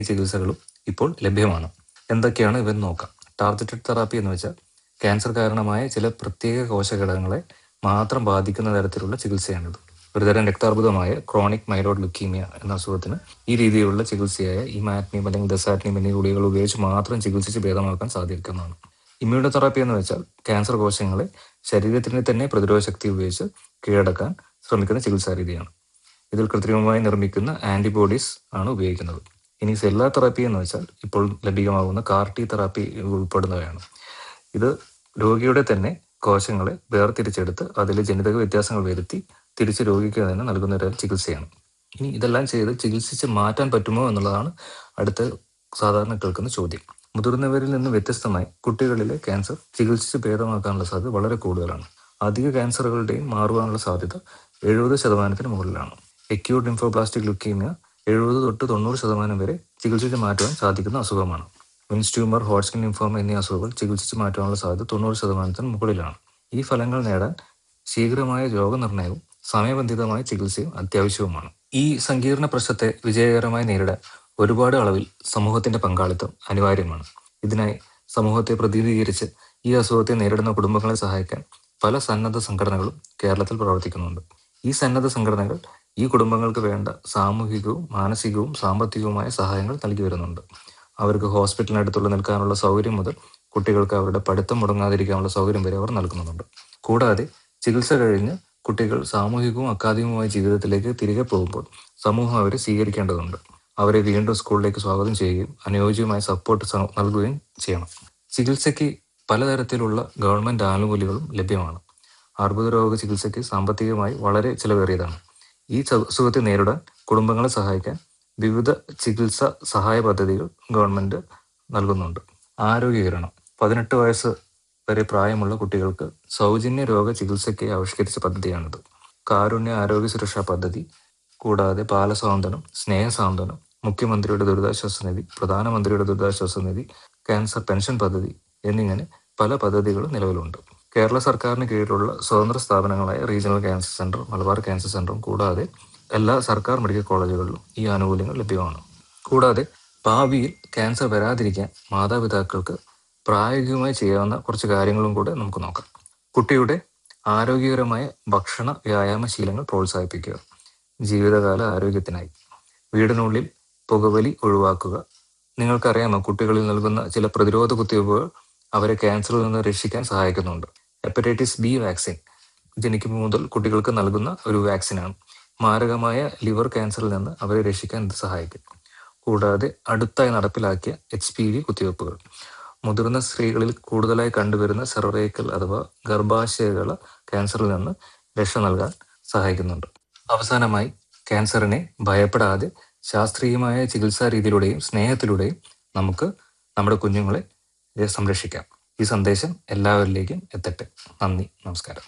ചികിത്സകളും ഇപ്പോൾ ലഭ്യമാണ് എന്തൊക്കെയാണ് ഇവന്ന് നോക്കാം ടാർഗറ്റഡ് തെറാപ്പി എന്ന് വെച്ചാൽ ക്യാൻസർ കാരണമായ ചില പ്രത്യേക കോശഘടകങ്ങളെ മാത്രം ബാധിക്കുന്ന തരത്തിലുള്ള ചികിത്സയാണിത് ഒരുതരം രക്താർബുദമായ ക്രോണിക് മൈലോഡ് ലുക്കീമിയ എന്ന അസുഖത്തിന് ഈ രീതിയിലുള്ള ചികിത്സയായ ഇമാറ്റ്നിയം അല്ലെങ്കിൽ ദസാറ്റ്നിയം എന്നീ ഗുളികൾ ഉപയോഗിച്ച് മാത്രം ചികിത്സിച്ച് ഭേദമാക്കാൻ സാധിക്കുന്നതാണ് ഇമ്മ്യൂണോതെറാപ്പി എന്ന് വെച്ചാൽ ക്യാൻസർ കോശങ്ങളെ ശരീരത്തിന് തന്നെ പ്രതിരോധ ശക്തി ഉപയോഗിച്ച് കീഴടക്കാൻ ശ്രമിക്കുന്ന ചികിത്സാ രീതിയാണ് ഇതിൽ കൃത്രിമമായി നിർമ്മിക്കുന്ന ആന്റിബോഡീസ് ആണ് ഉപയോഗിക്കുന്നത് ഇനി സെല്ലാർ തെറാപ്പി എന്ന് വെച്ചാൽ ഇപ്പോൾ ലഭ്യമാകുന്ന കാർട്ടി തെറാപ്പി ഉൾപ്പെടുന്നവയാണ് ഇത് രോഗിയുടെ തന്നെ കോശങ്ങളെ വേർതിരിച്ചെടുത്ത് അതിൽ ജനിതക വ്യത്യാസങ്ങൾ വരുത്തി തിരിച്ച് രോഗിക്ക് തന്നെ നൽകുന്ന ഒരു ചികിത്സയാണ് ഇനി ഇതെല്ലാം ചെയ്ത് ചികിത്സിച്ച് മാറ്റാൻ പറ്റുമോ എന്നുള്ളതാണ് അടുത്ത സാധാരണ കേൾക്കുന്ന ചോദ്യം മുതിർന്നവരിൽ നിന്ന് വ്യത്യസ്തമായി കുട്ടികളിലെ ക്യാൻസർ ചികിത്സിച്ച് ഭേദമാക്കാനുള്ള സാധ്യത വളരെ കൂടുതലാണ് അധിക ക്യാൻസറുകളുടെയും മാറുവാനുള്ള സാധ്യത എഴുപത് ശതമാനത്തിന് മുകളിലാണ് എക്യൂട്ട് ലിംഫോപ്ലാസ്റ്റിക് ലുക്കീമിയ എഴുപത് തൊട്ട് തൊണ്ണൂറ് ശതമാനം വരെ ചികിത്സിച്ച് മാറ്റുവാൻ സാധിക്കുന്ന അസുഖമാണ് വിൻസ് ട്യൂമർ ഹോട്ട്സ്കിൻ ലിംഫോമ എന്നീ അസുഖങ്ങൾ ചികിത്സിച്ച് മാറ്റാനുള്ള സാധ്യത തൊണ്ണൂറ് ശതമാനത്തിന് മുകളിലാണ് ഈ ഫലങ്ങൾ നേടാൻ ശീഘ്രമായ രോഗനിർണയവും സമയബന്ധിതമായ ചികിത്സയും അത്യാവശ്യവുമാണ് ഈ സങ്കീർണ പ്രശ്നത്തെ വിജയകരമായി നേരിടാൻ ഒരുപാട് അളവിൽ സമൂഹത്തിന്റെ പങ്കാളിത്തം അനിവാര്യമാണ് ഇതിനായി സമൂഹത്തെ പ്രതിനിധീകരിച്ച് ഈ അസുഖത്തെ നേരിടുന്ന കുടുംബങ്ങളെ സഹായിക്കാൻ പല സന്നദ്ധ സംഘടനകളും കേരളത്തിൽ പ്രവർത്തിക്കുന്നുണ്ട് ഈ സന്നദ്ധ സംഘടനകൾ ഈ കുടുംബങ്ങൾക്ക് വേണ്ട സാമൂഹികവും മാനസികവും സാമ്പത്തികവുമായ സഹായങ്ങൾ നൽകി വരുന്നുണ്ട് അവർക്ക് ഹോസ്പിറ്റലിനടുത്തുള്ള നിൽക്കാനുള്ള സൗകര്യം മുതൽ കുട്ടികൾക്ക് അവരുടെ പഠിത്തം മുടങ്ങാതിരിക്കാനുള്ള സൗകര്യം വരെ അവർ നൽകുന്നുണ്ട് കൂടാതെ ചികിത്സ കഴിഞ്ഞ് കുട്ടികൾ സാമൂഹികവും അക്കാദമികവുമായ ജീവിതത്തിലേക്ക് തിരികെ പോകുമ്പോൾ സമൂഹം അവരെ സ്വീകരിക്കേണ്ടതുണ്ട് അവരെ വീണ്ടും സ്കൂളിലേക്ക് സ്വാഗതം ചെയ്യുകയും അനുയോജ്യമായ സപ്പോർട്ട് സ- നൽകുകയും ചെയ്യണം ചികിത്സയ്ക്ക് പലതരത്തിലുള്ള ഗവൺമെന്റ് ആനുകൂല്യങ്ങളും ലഭ്യമാണ് അർബുദ രോഗ ചികിത്സയ്ക്ക് സാമ്പത്തികമായി വളരെ ചിലവേറിയതാണ് ഈ ച- അസുഖത്തെ നേരിടാൻ കുടുംബങ്ങളെ സഹായിക്കാൻ വിവിധ ചികിത്സ സഹായ പദ്ധതികൾ ഗവൺമെന്റ് നൽകുന്നുണ്ട് ആരോഗ്യകരണം പതിനെട്ട് വയസ്സ് വരെ പ്രായമുള്ള കുട്ടികൾക്ക് സൗജന്യ രോഗ ചികിത്സയ്ക്ക് ആവിഷ്കരിച്ച പദ്ധതിയാണിത് കാരുണ്യ ആരോഗ്യ സുരക്ഷാ പദ്ധതി കൂടാതെ ബാലസാന്ത്വനം സ്നേഹസാന്ത്വനം മുഖ്യമന്ത്രിയുടെ ദുരിതാശ്വാസ നിധി പ്രധാനമന്ത്രിയുടെ ദുരിതാശ്വാസ നിധി ക്യാൻസർ പെൻഷൻ പദ്ധതി എന്നിങ്ങനെ പല പദ്ധതികളും നിലവിലുണ്ട് കേരള സർക്കാരിന് കീഴിലുള്ള സ്വതന്ത്ര സ്ഥാപനങ്ങളായ regional cancer centre Malabar cancer സെന്ററും കൂടാതെ എല്ലാ സർക്കാർ മെഡിക്കൽ കോളേജുകളിലും ഈ ആനുകൂല്യങ്ങൾ ലഭ്യമാണ് കൂടാതെ ഭാവിയിൽ ക്യാൻസർ വരാതിരിക്കാൻ മാതാപിതാക്കൾക്ക് പ്രായോഗികമായി ചെയ്യാവുന്ന കുറച്ച് കാര്യങ്ങളും കൂടെ നമുക്ക് നോക്കാം കുട്ടിയുടെ ആരോഗ്യകരമായ ഭക്ഷണ വ്യായാമ ശീലങ്ങൾ പ്രോത്സാഹിപ്പിക്കുക ജീവിതകാല ആരോഗ്യത്തിനായി വീടിനുള്ളിൽ പുകവലി ഒഴിവാക്കുക നിങ്ങൾക്കറിയാമോ കുട്ടികളിൽ നൽകുന്ന ചില പ്രതിരോധ കുത്തിവയ്പ്പുകൾ അവരെ ക്യാൻസറിൽ നിന്ന് രക്ഷിക്കാൻ സഹായിക്കുന്നുണ്ട് ഹെപ്പറ്റൈറ്റിസ് ബി വാക്സിൻ ജനിക്കുമ്പോൾ മുതൽ കുട്ടികൾക്ക് നൽകുന്ന ഒരു വാക്സിനാണ് മാരകമായ ലിവർ ക്യാൻസറിൽ നിന്ന് അവരെ രക്ഷിക്കാൻ ഇത് സഹായിക്കും കൂടാതെ അടുത്തായി നടപ്പിലാക്കിയ എച്ച് പി വി കുത്തിവയ്പ്പുകൾ മുതിർന്ന സ്ത്രീകളിൽ കൂടുതലായി കണ്ടുവരുന്ന സെററേക്കൽ അഥവാ ഗർഭാശയകള ക്യാൻസറിൽ നിന്ന് രക്ഷ നൽകാൻ സഹായിക്കുന്നുണ്ട് അവസാനമായി ക്യാൻസറിനെ ഭയപ്പെടാതെ ശാസ്ത്രീയമായ ചികിത്സാ രീതിയിലൂടെയും സ്നേഹത്തിലൂടെയും നമുക്ക് നമ്മുടെ കുഞ്ഞുങ്ങളെ സംരക്ഷിക്കാം ഈ സന്ദേശം എല്ലാവരിലേക്കും എത്തട്ടെ നന്ദി നമസ്കാരം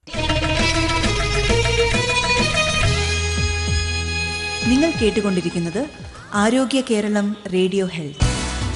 നിങ്ങൾ കേട്ടുകൊണ്ടിരിക്കുന്നത് ആരോഗ്യ കേരളം റേഡിയോ ഹെൽത്ത്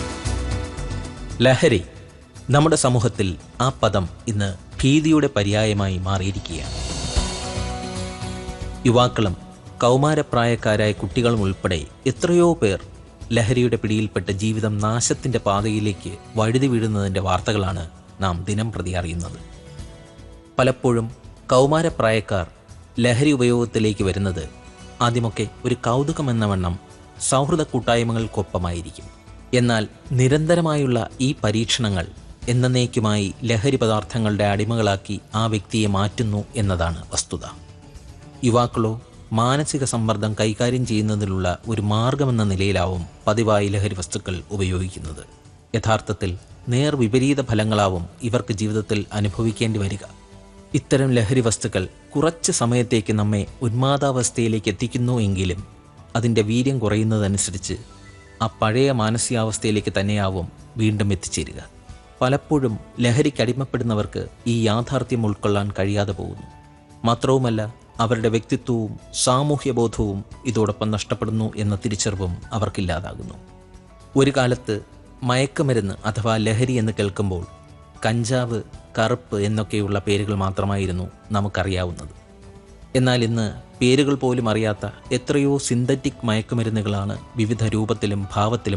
ലഹരി നമ്മുടെ സമൂഹത്തിൽ ആ പദം ഇന്ന് ഭീതിയുടെ പര്യായമായി മാറിയിരിക്കുകയാണ് യുവാക്കളും കൗമാരപ്രായക്കാരായ കുട്ടികളും ഉൾപ്പെടെ എത്രയോ പേർ ലഹരിയുടെ പിടിയിൽപ്പെട്ട് ജീവിതം നാശത്തിൻ്റെ പാതയിലേക്ക് വഴുതി വീഴുന്നതിൻ്റെ വാർത്തകളാണ് നാം ദിനം പ്രതി അറിയുന്നത് പലപ്പോഴും കൗമാരപ്രായക്കാർ ലഹരി ഉപയോഗത്തിലേക്ക് വരുന്നത് ആദ്യമൊക്കെ ഒരു കൗതുകമെന്ന വണ്ണം സൗഹൃദ കൂട്ടായ്മകൾക്കൊപ്പമായിരിക്കും എന്നാൽ നിരന്തരമായുള്ള ഈ പരീക്ഷണങ്ങൾ എന്നേക്കുമായി ലഹരി പദാർത്ഥങ്ങളുടെ അടിമകളാക്കി ആ വ്യക്തിയെ മാറ്റുന്നു എന്നതാണ് വസ്തുത യുവാക്കളോ മാനസിക സമ്മർദ്ദം കൈകാര്യം ചെയ്യുന്നതിനുള്ള ഒരു മാർഗമെന്ന നിലയിലാവും പതിവായി ലഹരി വസ്തുക്കൾ ഉപയോഗിക്കുന്നത് യഥാർത്ഥത്തിൽ നേർ വിപരീത ഫലങ്ങളാവും ഇവർക്ക് ജീവിതത്തിൽ അനുഭവിക്കേണ്ടി വരിക ഇത്തരം ലഹരി വസ്തുക്കൾ കുറച്ച് സമയത്തേക്ക് നമ്മെ ഉന്മാദാവസ്ഥയിലേക്ക് എത്തിക്കുന്നു എങ്കിലും അതിൻ്റെ വീര്യം കുറയുന്നതനുസരിച്ച് ആ പഴയ മാനസികാവസ്ഥയിലേക്ക് തന്നെയാവും വീണ്ടും എത്തിച്ചേരുക പലപ്പോഴും ലഹരിക്കടിമപ്പെടുന്നവർക്ക് ഈ യാഥാർത്ഥ്യം ഉൾക്കൊള്ളാൻ കഴിയാതെ പോകുന്നു മാത്രവുമല്ല അവരുടെ വ്യക്തിത്വവും സാമൂഹ്യബോധവും ഇതോടൊപ്പം നഷ്ടപ്പെടുന്നു എന്ന തിരിച്ചറിവും അവർക്കില്ലാതാകുന്നു ഒരു കാലത്ത് മയക്കുമരുന്ന് അഥവാ ലഹരി എന്ന് കേൾക്കുമ്പോൾ കഞ്ചാവ് കറുപ്പ് എന്നൊക്കെയുള്ള പേരുകൾ മാത്രമായിരുന്നു നമുക്കറിയാവുന്നത് എന്നാൽ ഇന്ന് പേരുകൾ പോലും അറിയാത്ത എത്രയോ സിന്തറ്റിക് മയക്കുമരുന്നുകളാണ് വിവിധ രൂപത്തിലും ഭാവത്തിലും